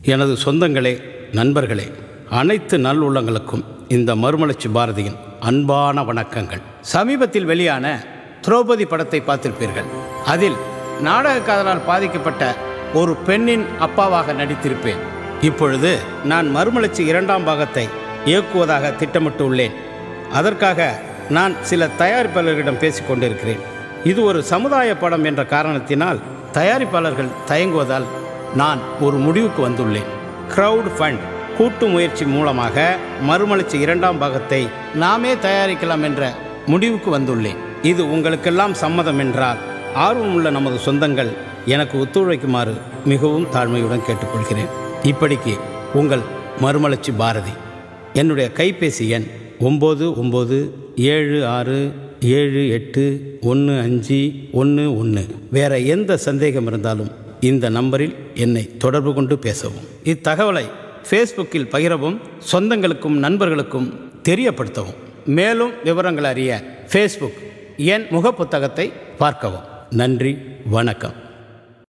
எனது சொந்தங்களே நண்பர்களே அனைத்து நல்லுள்ளங்களுக்கும் இந்த மறுமலர்ச்சி பாரதியின் அன்பான வணக்கங்கள் சமீபத்தில் வெளியான திரௌபதி படத்தை பார்த்திருப்பீர்கள் அதில் நாடக காதலால் பாதிக்கப்பட்ட ஒரு பெண்ணின் அப்பாவாக நடித்திருப்பேன் இப்பொழுது நான் மறுமலர்ச்சி இரண்டாம் பாகத்தை இயக்குவதாக திட்டமிட்டுள்ளேன் அதற்காக நான் சில தயாரிப்பாளர்களிடம் பேசிக் கொண்டிருக்கிறேன் இது ஒரு சமுதாய படம் என்ற காரணத்தினால் தயாரிப்பாளர்கள் தயங்குவதால் நான் ஒரு முடிவுக்கு வந்துள்ளேன் crowd ஃபண்ட் கூட்டு முயற்சி மூலமாக மறுமலர்ச்சி இரண்டாம் பாகத்தை நாமே தயாரிக்கலாம் என்ற முடிவுக்கு வந்துள்ளேன் இது உங்களுக்கெல்லாம் சம்மதம் என்றால் ஆர்வமுள்ள நமது சொந்தங்கள் எனக்கு ஒத்துழைக்குமாறு மிகவும் தாழ்மையுடன் கேட்டுக்கொள்கிறேன் இப்படிக்கு உங்கள் மறுமலர்ச்சி பாரதி என்னுடைய கைபேசி எண் ஒம்பது ஒம்பது ஏழு ஆறு ஏழு எட்டு ஒன்று அஞ்சு ஒன்று ஒன்று வேற எந்த சந்தேகம் இருந்தாலும் இந்த நம்பரில் என்னை தொடர்பு கொண்டு பேசவும் இத்தகவலை ஃபேஸ்புக்கில் பகிரவும் சொந்தங்களுக்கும் நண்பர்களுக்கும் தெரியப்படுத்தவும் மேலும் விவரங்கள் அறிய ஃபேஸ்புக் என் முகப்புத்தகத்தை பார்க்கவும் நன்றி வணக்கம்